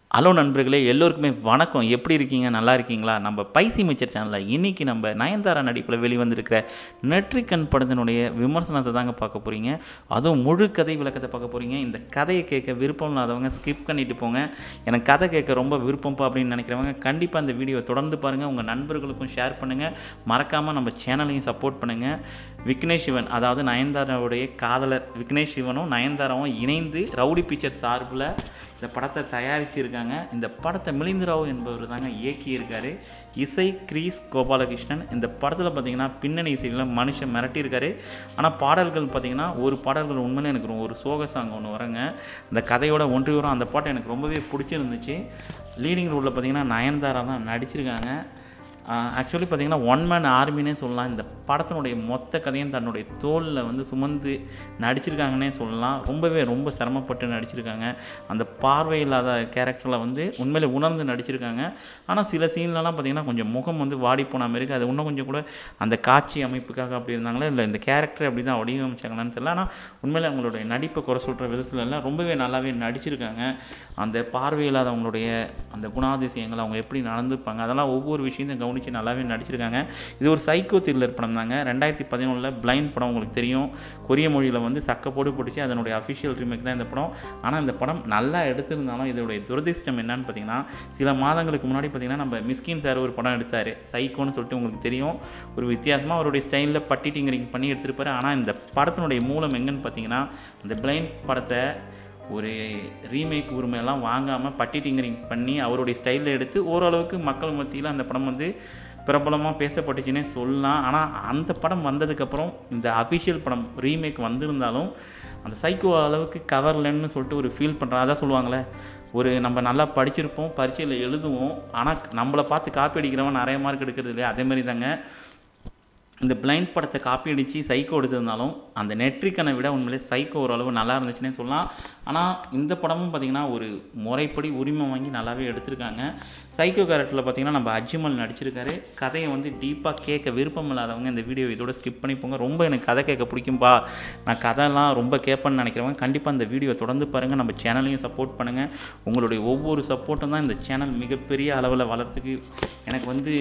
hello நண்பர்களே எல்லோருக்குமே வணக்கம் எப்படி இருக்கீங்க நல்லா இருக்கீங்களா நம்ம பைசி மிச்சர் சேனலில் இன்றைக்கி நம்ம நயன்தாரா நடிப்பில் வெளிவந்திருக்கிற நெட்ரிகன் படத்தினுடைய விமர்சனத்தை தாங்க பார்க்க போகிறீங்க அதுவும் முழு கதை விளக்கத்தை பார்க்க போகிறீங்க இந்த கதையை கேட்க விருப்பம் இல்லாதவங்க ஸ்கிப் பண்ணிட்டு போங்க எனக்கு கதை கேட்க ரொம்ப விருப்பம்ப்பா அப்படின்னு நினைக்கிறவங்க கண்டிப்பாக அந்த வீடியோவை தொடர்ந்து பாருங்கள் உங்கள் நண்பர்களுக்கும் ஷேர் பண்ணுங்கள் மறக்காமல் நம்ம சேனலையும் சப்போர்ட் பண்ணுங்கள் விக்னேஷ் சிவன் அதாவது நயன்தாராவுடைய காதலர் விக்னேஷ் சிவனும் நயன்தாராவும் இணைந்து ரவுடி பிக்சர் சார்பில் இந்த படத்தை தயாரிச்சிருக்காங்க இந்த படத்தை மிலிந்து ராவ் என்பவர் தாங்க இயக்கியிருக்காரு இசை கிரீஸ் கோபாலகிருஷ்ணன் இந்த படத்தில் பார்த்தீங்கன்னா பின்னணி இசையில் மனுஷன் மிரட்டியிருக்காரு ஆனால் பாடல்கள் பார்த்தீங்கன்னா ஒரு பாடல்கள் உண்மையிலே எனக்கு ரொம்ப ஒரு சோக சாங் ஒன்று வரங்க அந்த கதையோட ஒன்றி வரும் அந்த பாட்டு எனக்கு ரொம்பவே பிடிச்சிருந்துச்சு லீடிங் ரோலில் பார்த்தீங்கன்னா நயன்தாரா தான் நடிச்சிருக்காங்க ஆக்சுவலி பார்த்தீங்கன்னா ஒன் மேன் ஆர்மினே சொல்லலாம் இந்த படத்தினுடைய மொத்த கதையும் தன்னுடைய தோலில் வந்து சுமந்து நடிச்சிருக்காங்கன்னே சொல்லலாம் ரொம்பவே ரொம்ப சிரமப்பட்டு நடிச்சிருக்காங்க அந்த பார்வை இல்லாத கேரக்டரில் வந்து உண்மையிலே உணர்ந்து நடிச்சிருக்காங்க ஆனால் சில சீன்லலாம் பார்த்தீங்கன்னா கொஞ்சம் முகம் வந்து வாடி போன மாதிரி இருக்குது அது இன்னும் கொஞ்சம் கூட அந்த காட்சி அமைப்புக்காக அப்படி இருந்தாங்களே இல்லை இந்த கேரக்டர் அப்படி தான் வடிவமைச்சாங்களான்னு தெரியல ஆனால் உண்மையிலே அவங்களுடைய நடிப்பை குறை சொல்கிற விதத்துல எல்லாம் ரொம்பவே நல்லாவே நடிச்சிருக்காங்க அந்த பார்வை இல்லாதவங்களுடைய அந்த குணாதிசயங்கள் அவங்க எப்படி நடந்துப்பாங்க அதெல்லாம் ஒவ்வொரு விஷயத்தையும் கவனித்து நல்லாவே நடிச்சிருக்காங்க இது ஒரு சைக்கோ த்ரில்லர் படம் தாங்க ரெண்டாயிரத்தி பதினொன்றில் பிளைண்ட் படம் உங்களுக்கு தெரியும் கொரிய மொழியில் வந்து சக்க போட்டு பிடிச்சி அதனுடைய அஃபிஷியல் ரீமேக் தான் இந்த படம் ஆனால் இந்த படம் நல்லா எடுத்திருந்தாலும் இதோடைய துரதிர்ஷ்டம் என்னன்னு பார்த்தீங்கன்னா சில மாதங்களுக்கு முன்னாடி பார்த்தீங்கன்னா நம்ம மிஸ்கின் சார் ஒரு படம் எடுத்தார் சைக்கோன்னு சொல்லிட்டு உங்களுக்கு தெரியும் ஒரு வித்தியாசமாக அவருடைய ஸ்டைலில் பட்டி டிங்கரிங் பண்ணி எடுத்திருப்பாரு ஆனால் இந்த படத்தினுடைய மூலம் எங்கன்னு பார்த்தீங்கன்னா அந்த பிளைண்ட் படத்தை ஒரு ரீமேக் உரிமையெல்லாம் வாங்காமல் பட்டி டிங்கரிங் பண்ணி அவருடைய ஸ்டைலில் எடுத்து ஓரளவுக்கு மக்கள் மத்தியில் அந்த படம் வந்து பிரபலமாக பேசப்பட்டுச்சுன்னே சொல்லலாம் ஆனால் அந்த படம் வந்ததுக்கப்புறம் இந்த அஃபிஷியல் படம் ரீமேக் வந்திருந்தாலும் அந்த சைக்கோ அளவுக்கு கவர்லன்னு சொல்லிட்டு ஒரு ஃபீல் பண்ணுறேன் அதான் சொல்லுவாங்களே ஒரு நம்ம நல்லா படிச்சிருப்போம் பரீட்சையில் எழுதுவோம் ஆனால் நம்மளை பார்த்து காப்பி அடிக்கிறவன் நிறைய மார்க் எடுக்கிறது இல்லையா அதேமாதிரி தாங்க இந்த பிளைண்ட் படத்தை காப்பி அடித்து சைக்கோ எடுத்திருந்தாலும் அந்த நெட்ரிக்கனை விட உண்மையிலே சைக்கோ ஓரளவு நல்லா இருந்துச்சுன்னே சொல்லலாம் ஆனால் இந்த படமும் பார்த்திங்கன்னா ஒரு முறைப்படி உரிமை வாங்கி நல்லாவே எடுத்திருக்காங்க சைக்கோ கேரக்டரில் பார்த்திங்கன்னா நம்ம அஜிமல் நடிச்சிருக்காரு கதையை வந்து டீப்பாக கேட்க விருப்பம் இல்லாதவங்க இந்த வீடியோ இதோட ஸ்கிப் பண்ணி போங்க ரொம்ப எனக்கு கதை கேட்க பிடிக்கும்பா நான் கதைலாம் ரொம்ப கேட்பேன்னு நினைக்கிறவங்க கண்டிப்பாக இந்த வீடியோ தொடர்ந்து பாருங்கள் நம்ம சேனலையும் சப்போர்ட் பண்ணுங்கள் உங்களுடைய ஒவ்வொரு சப்போர்ட்டும் தான் இந்த சேனல் மிகப்பெரிய அளவில் வளர்த்துக்கு எனக்கு வந்து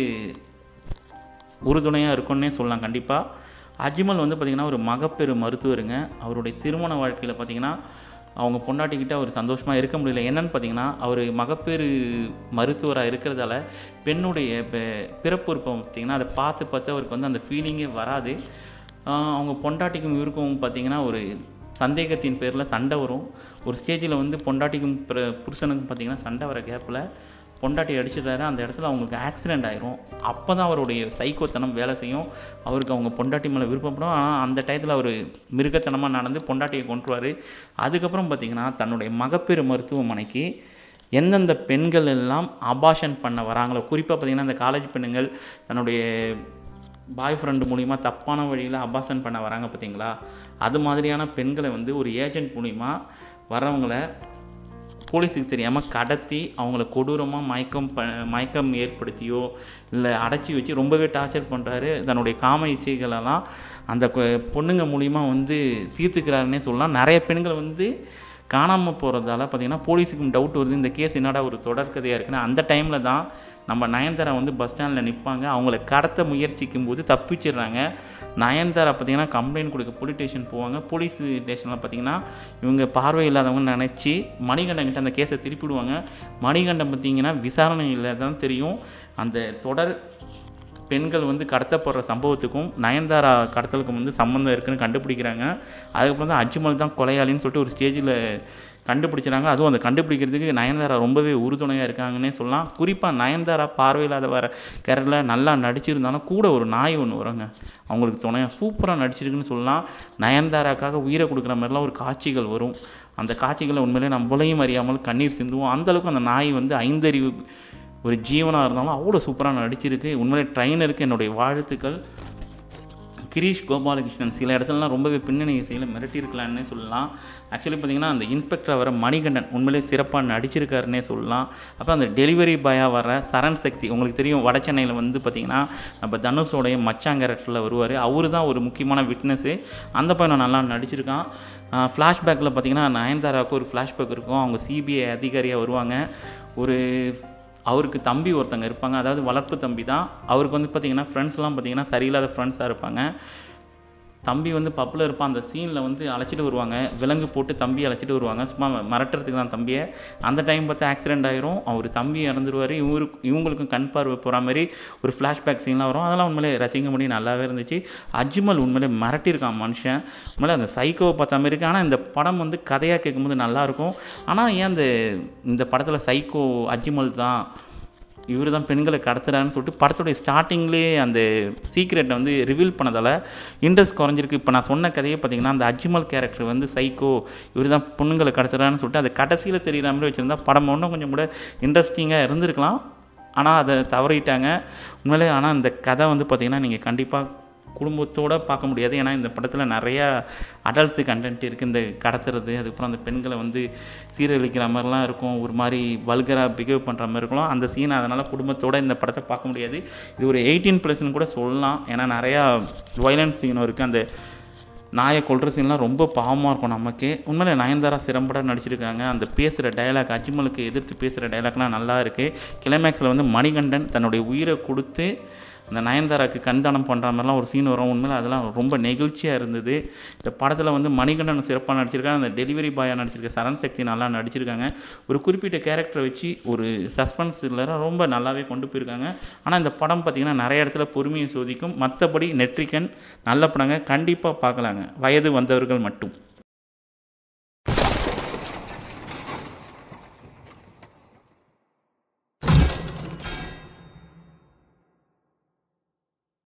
உறுதுணையாக இருக்கும்னே சொல்லலாம் கண்டிப்பாக அஜ்மல் வந்து பார்த்திங்கன்னா ஒரு மகப்பெரு மருத்துவருங்க அவருடைய திருமண வாழ்க்கையில் பார்த்திங்கன்னா அவங்க பொண்டாட்டிக்கிட்ட அவர் சந்தோஷமாக இருக்க முடியல என்னன்னு பார்த்தீங்கன்னா அவர் மகப்பேறு மருத்துவராக இருக்கிறதால பெண்ணுடைய பிறப்புறுப்பை பார்த்திங்கன்னா அதை பார்த்து பார்த்து அவருக்கு வந்து அந்த ஃபீலிங்கே வராது அவங்க பொண்டாட்டிக்கும் இவருக்கும் பார்த்திங்கன்னா ஒரு சந்தேகத்தின் பேரில் சண்டை வரும் ஒரு ஸ்டேஜில் வந்து பொண்டாட்டிக்கும் புருஷனுக்கும் பார்த்திங்கன்னா சண்டை வர கேப்பில் பொண்டாட்டி அடிச்சிடுறாரு அந்த இடத்துல அவங்களுக்கு ஆக்சிடெண்ட் ஆயிரும் அப்போ தான் அவருடைய சைக்கோத்தனம் வேலை செய்யும் அவருக்கு அவங்க பொண்டாட்டி மேலே விருப்பப்படும் ஆனால் அந்த டயத்தில் அவர் மிருகத்தனமாக நடந்து பொண்டாட்டியை கொண்டுருவார் அதுக்கப்புறம் பார்த்திங்கன்னா தன்னுடைய மகப்பேறு மருத்துவமனைக்கு எந்தெந்த பெண்கள் எல்லாம் அபாஷன் பண்ண வராங்களோ குறிப்பாக பார்த்திங்கன்னா இந்த காலேஜ் பெண்ணுங்கள் தன்னுடைய பாய் ஃப்ரெண்டு மூலிமா தப்பான வழியில் அபாசன் பண்ண வராங்க பார்த்தீங்களா அது மாதிரியான பெண்களை வந்து ஒரு ஏஜென்ட் மூலிமா வரவங்களை போலீஸுக்கு தெரியாமல் கடத்தி அவங்கள கொடூரமாக மயக்கம் ப மயக்கம் ஏற்படுத்தியோ இல்லை அடைச்சி வச்சு ரொம்பவே டார்ச்சர் பண்ணுறாரு தன்னுடைய காம இச்சைகளெல்லாம் அந்த பொண்ணுங்க மூலிமா வந்து தீர்த்துக்கிறாருன்னே சொல்லலாம் நிறைய பெண்கள் வந்து காணாமல் போகிறதால பார்த்திங்கன்னா போலீஸுக்கும் டவுட் வருது இந்த கேஸ் என்னடா ஒரு தொடர்கதையாக இருக்குன்னு அந்த டைமில் தான் நம்ம நயன்தாரா வந்து பஸ் ஸ்டாண்டில் நிற்பாங்க அவங்கள கடத்த முயற்சிக்கும் போது தப்பிச்சிடுறாங்க நயன்தாரா பார்த்திங்கன்னா கம்ப்ளைண்ட் கொடுக்க போலீஸ் ஸ்டேஷன் போவாங்க போலீஸ் ஸ்டேஷனில் பார்த்திங்கன்னா இவங்க பார்வை இல்லாதவங்க நினச்சி மணிகண்டன்கிட்ட அந்த கேஸை திருப்பிடுவாங்க மணிகண்டன் பார்த்திங்கன்னா விசாரணையில் தான் தெரியும் அந்த தொடர் பெண்கள் வந்து கடத்தப்படுற சம்பவத்துக்கும் நயன்தாரா கடத்தலுக்கும் வந்து சம்மந்தம் இருக்குன்னு கண்டுபிடிக்கிறாங்க அதுக்கப்புறம் தான் அஜ்மல் தான் கொலையாளின்னு சொல்லிட்டு ஒரு ஸ்டேஜில் கண்டுபிடிச்சிடாங்க அதுவும் அந்த கண்டுபிடிக்கிறதுக்கு நயன்தாரா ரொம்பவே உறுதுணையாக இருக்காங்கன்னே சொல்லலாம் குறிப்பாக நயன்தாரா பார்வையில்லாத வர கேரக்டரில் நல்லா நடிச்சிருந்தாலும் கூட ஒரு நாய் ஒன்று வருங்க அவங்களுக்கு துணையாக சூப்பராக நடிச்சிருக்குன்னு சொல்லலாம் நயன்தாராக்காக உயிரை கொடுக்குற மாதிரிலாம் ஒரு காட்சிகள் வரும் அந்த காட்சிகளை உண்மையிலே நம்மளையும் அறியாமல் கண்ணீர் சிந்துவோம் அந்தளவுக்கு அந்த நாய் வந்து ஐந்தறிவு ஒரு ஜீவனாக இருந்தாலும் அவ்வளோ சூப்பராக நடிச்சிருக்கு உண்மையிலே ட்ரைனருக்கு என்னுடைய வாழ்த்துக்கள் கிரீஷ் கோபாலகிருஷ்ணன் சில இடத்துலலாம் ரொம்பவே பின்னணி இசையில் மிரட்டியிருக்கலான்னே சொல்லலாம் ஆக்சுவலி பார்த்தீங்கன்னா அந்த இன்ஸ்பெக்டர் வர மணிகண்டன் உண்மையிலே சிறப்பாக நடிச்சிருக்காருன்னே சொல்லலாம் அப்புறம் அந்த டெலிவரி பாயாக வர சரண் சக்தி உங்களுக்கு தெரியும் வட சென்னையில் வந்து பார்த்திங்கன்னா நம்ம தனுஷோடைய மச்சான் கேரக்டரில் வருவார் அவர் தான் ஒரு முக்கியமான விட்னஸ்ஸு அந்த பையனை நல்லா நடிச்சிருக்கான் ஃப்ளாஷ்பேக்கில் பார்த்தீங்கன்னா நயன்தாராவுக்கு ஒரு ஃப்ளாஷ்பேக் இருக்கும் அவங்க சிபிஐ அதிகாரியாக வருவாங்க ஒரு அவருக்கு தம்பி ஒருத்தங்க இருப்பாங்க அதாவது வளர்ப்பு தம்பி தான் அவருக்கு வந்து பார்த்திங்கன்னா ஃப்ரெண்ட்ஸ்லாம் பார்த்திங்கன்னா சரியில்லாத ஃப்ரெண்ட்ஸாக இருப்பாங்க தம்பி வந்து பப்பில் இருப்பான் அந்த சீனில் வந்து அழைச்சிட்டு வருவாங்க விலங்கு போட்டு தம்பி அழைச்சிட்டு வருவாங்க சும்மா மிரட்டுறதுக்கு தான் தம்பியை அந்த டைம் பார்த்து ஆக்சிடென்ட் ஆயிரும் அவர் தம்பி இறந்துருவார் இவருக்கு இவங்களுக்கும் கண் பார்வை போகிற மாதிரி ஒரு ஃப்ளாஷ்பேக் சீன்லாம் வரும் அதெல்லாம் உண்மையிலே ரசிக்க முடியும் நல்லாவே இருந்துச்சு அஜ்மல் உண்மையிலே மிரட்டியிருக்கான் மனுஷன் உண்மையிலே அந்த சைக்கோவை பார்த்த மாதிரி இருக்கு ஆனால் இந்த படம் வந்து கதையாக கேட்கும்போது நல்லாயிருக்கும் ஆனால் ஏன் அந்த இந்த படத்தில் சைக்கோ அஜ்மல் தான் இவர் தான் பெண்களை கடத்துறான்னு சொல்லிட்டு படத்துடைய ஸ்டார்டிங்லேயே அந்த சீக்ரெட்டை வந்து ரிவீல் பண்ணதால் இன்ட்ரெஸ்ட் குறைஞ்சிருக்கு இப்போ நான் சொன்ன கதையை பார்த்தீங்கன்னா அந்த அஜ்மல் கேரக்டர் வந்து சைக்கோ இவர் தான் பொண்ணுங்களை கடத்துறான்னு சொல்லிட்டு அது கடைசியில் தெரிகிற மாதிரி வச்சுருந்தா படம் இன்னும் கொஞ்சம் கூட இன்ட்ரெஸ்டிங்காக இருந்திருக்கலாம் ஆனால் அதை தவறிட்டாங்க உண்மையிலே ஆனால் இந்த கதை வந்து பார்த்திங்கன்னா நீங்கள் கண்டிப்பாக குடும்பத்தோடு பார்க்க முடியாது ஏன்னா இந்த படத்தில் நிறையா அடல்ட்ஸு கண்டென்ட் இருக்குது இந்த கடத்துறது அதுக்கப்புறம் அந்த பெண்களை வந்து சீரழிக்கிற மாதிரிலாம் இருக்கும் ஒரு மாதிரி வல்கராக பிஹேவ் பண்ணுற மாதிரி இருக்கும் அந்த சீன் அதனால் குடும்பத்தோடு இந்த படத்தை பார்க்க முடியாது இது ஒரு எயிட்டீன் ப்ளஸ்னு கூட சொல்லலாம் ஏன்னா நிறையா வைலன்ஸ் சீனும் இருக்குது அந்த நாயை கொள்கிற சீன்லாம் ரொம்ப பாவமாக இருக்கும் நமக்கு உண்மையிலே நயன்தாரா சிறம்பட நடிச்சிருக்காங்க அந்த பேசுகிற டயலாக் அஜ்மலுக்கு எதிர்த்து பேசுகிற டயலாக்லாம் நல்லா இருக்குது கிளைமேக்ஸில் வந்து மணிகண்டன் தன்னுடைய உயிரை கொடுத்து அந்த நயன்தாராக்கு கண்தானம் பண்ணுற மாதிரிலாம் ஒரு சீன் வரும் உண்மையில் அதெல்லாம் ரொம்ப நெகிழ்ச்சியாக இருந்தது இந்த படத்தில் வந்து மணிகண்டன் சிறப்பாக நடிச்சிருக்காங்க அந்த டெலிவரி பாயாக நடிச்சிருக்க சரண் சக்தி நல்லா நடிச்சிருக்காங்க ஒரு குறிப்பிட்ட கேரக்டரை வச்சு ஒரு சஸ்பென்ஸ் இல்லை ரொம்ப நல்லாவே கொண்டு போயிருக்காங்க ஆனால் இந்த படம் பார்த்திங்கன்னா நிறைய இடத்துல பொறுமையை சோதிக்கும் மற்றபடி நெட்ரிக்கன் நல்ல படங்க கண்டிப்பாக பார்க்கலாங்க வயது வந்தவர்கள் மட்டும்